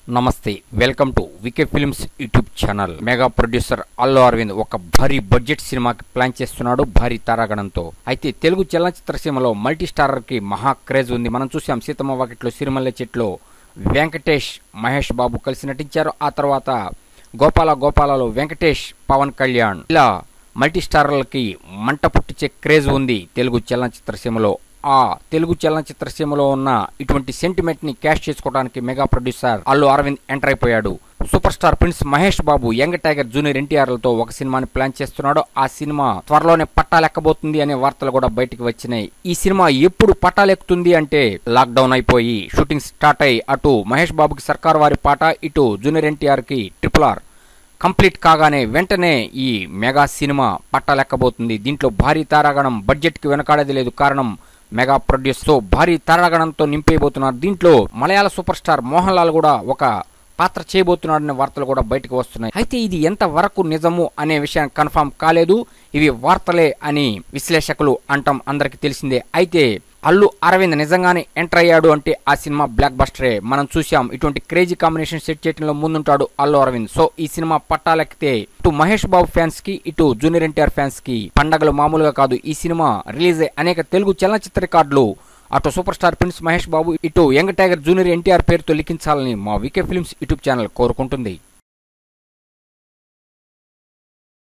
నమస్తే welcome to VK films YouTube channel mega producer Allu Aravind ఒక భారీ బడ్జెట్ సినిమాకి ప్లాన్ చేస్తున్నాడు భారీ తారాగణంతో అయితే తెలుగు చలనచిత్ర సీమలో మల్టీ స్టారర్ కి మహా క్రేజ్ ఉంది మనం చూసాం సీతమ్మ వాకిట్లో సిరిమల్లె చెట్లో వెంకటేష్ మహేష్ బాబు కలిసి నటించారు ఆ తర్వాత గోపాల గోపాలలో వెంకటేష్ పవన్ కళ్యాణ్ ఇలా మల్టీ స్టారర్లకి మంట పుట్టించే క్రేజ్ ఉంది తెలుగు చలనచిత్ర సీమలో ఆ తెలుగు చలనచిత్ర సీమలో ఉన్న ఇటువంటి సెంటిమెంట్ ని క్యాష్ చేసుకోవడానికి mega producer Allu Aravind enter అయిపోయాడు super star prince Mahesh Babu young tiger junior NTR లతో ఒక సినిమాని ప్లాన్ చేస్తున్నాడు ఆ సినిమా త్వరలోనే పట్టాలెక్కబోతుంది అనే వార్తలు కూడా బయటికి వచ్చినాయి ఈ సినిమా ఎప్పుడు పట్టాలెక్కుతుంది అంటే లాక్డౌన్ అయిపోయి షూటింగ్ స్టార్ట్ అయి అటు మహేష్ బాబుకి సర్కార్ వారి పాట ఇటు జూనియర్ ఎన్టీఆర్ కి ట్రిపుల్ ఆర్ కంప్లీట్ కాగానే వెంటనే ఈ మెగా సినిమా పట్టాలెక్కబోతుంది దీంట్లో భారీ తారాగణం బడ్జెట్ కి వెనకాడేది లేదు కారణం మెగా ప్రొడ్యూస్ తో భారీ తారాగణంతో నింపేయబోతున్నారు దీంట్లో మలయాళ సూపర్ స్టార్ మోహన్ లాల్ కూడా ఒక పాత్ర చేయబోతున్నాడనే వార్తలు కూడా బయటకు వస్తున్నాయి అయితే ఇది ఎంత వరకు నిజము అనే విషయం కన్ఫర్మ్ కాలేదు ఇవి వార్తలే అని విశ్లేషకులు అంటాం అందరికి తెలిసిందే అయితే అల్లు అరవింద్ నిజంగానే ఎంటర్ అయ్యాడు అంటే ఆ సినిమా బ్లాక్ బస్టరే మనం చూసాం ఇటువంటి క్రేజీ కాంబినేషన్ సెట్ చేయడంలో ముందుంటాడు అల్లు అరవింద్ సో ఈ సినిమా పట్టాలెక్కితే ఇటు మహేష్ బాబు ఫ్యాన్స్ కి ఇటు జూనియర్ ఎన్టీఆర్ ఫ్యాన్స్ కి పండగలు మామూలుగా కాదు ఈ సినిమా రిలీజ్ అయ్యి అనేక తెలుగు చలనచిత్ర రికార్డులు అటు super star prince Mahesh Babu ఇటు యంగ్ టైగర్ జూనియర్ ఎన్టీఆర్ పేరుతో లిఖించాలని మా వికే ఫిల్మ్స్ యూట్యూబ్ ఛానల్ కోరుకుంటుంది